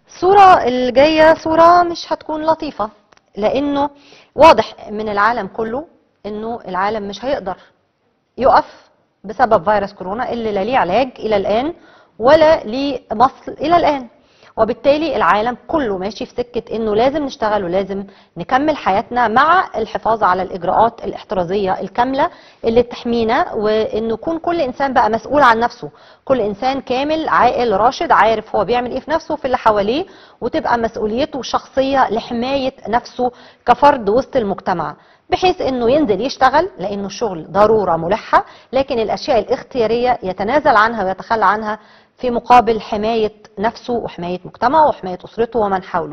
الصورة الجاية صورة مش هتكون لطيفة لأنه واضح من العالم كله إنه العالم مش هيقدر يقف بسبب فيروس كورونا اللي لا ليه علاج إلى الآن ولا ليه مصل إلى الآن وبالتالي العالم كله ماشي في سكة انه لازم نشتغل ولازم نكمل حياتنا مع الحفاظ على الاجراءات الاحترازية الكاملة اللي تحمينا وانه يكون كل انسان بقى مسؤول عن نفسه كل انسان كامل عاقل راشد عارف هو بيعمل ايه في نفسه وفي اللي حواليه وتبقى مسؤوليته شخصية لحماية نفسه كفرد وسط المجتمع بحيث انه ينزل يشتغل لانه الشغل ضروره ملحه لكن الاشياء الاختياريه يتنازل عنها ويتخلى عنها في مقابل حمايه نفسه وحمايه مجتمعه وحمايه اسرته ومن حوله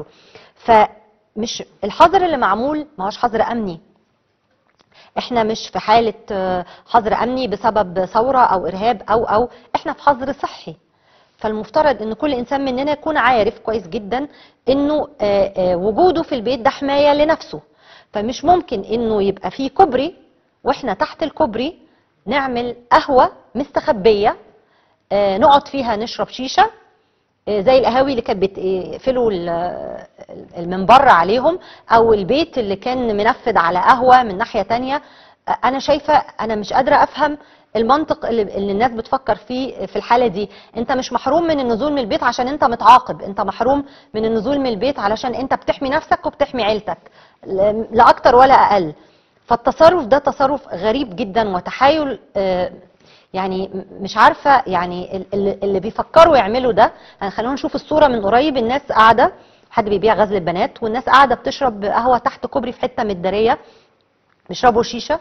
فمش الحظر اللي معمول ما هوش حظر امني احنا مش في حاله آه، حظر امني بسبب ثوره او ارهاب او او احنا في حظر صحي فالمفترض ان كل انسان مننا يكون عارف كويس جدا انه آه، آه، وجوده في البيت ده حمايه لنفسه فمش ممكن انه يبقى في كوبري واحنا تحت الكوبري نعمل قهوه مستخبيه آه، نقعد فيها نشرب شيشه آه، زي القهاوي اللي كانت بتقفلوا ال- من بره عليهم او البيت اللي كان منفذ على قهوه من ناحيه تانية آه، انا شايفه انا مش قادره افهم المنطق اللي, اللي الناس بتفكر فيه في الحاله دي انت مش محروم من النزول من البيت عشان انت متعاقب انت محروم من النزول من البيت علشان انت بتحمي نفسك وبتحمي عيلتك ل- لا اكتر ولا اقل فالتصرف ده تصرف غريب جدا وتحايل آه، يعني م- مش عارفه يعني ال- ال- اللي بيفكروا يعملوا ده يعني خلونا نشوف الصوره من قريب الناس قاعده حد بيبيع غزل البنات والناس قاعده بتشرب قهوه تحت كوبري في حته متداريه بيشربوا شيشه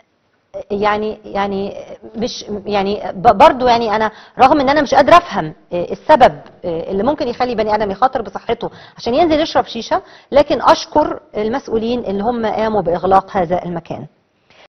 يعني يعني مش يعني ب- برضو يعني انا رغم ان انا مش قادره افهم السبب اللي ممكن يخلي بني ادم يخاطر بصحته عشان ينزل يشرب شيشه لكن اشكر المسؤولين اللي هم قاموا باغلاق هذا المكان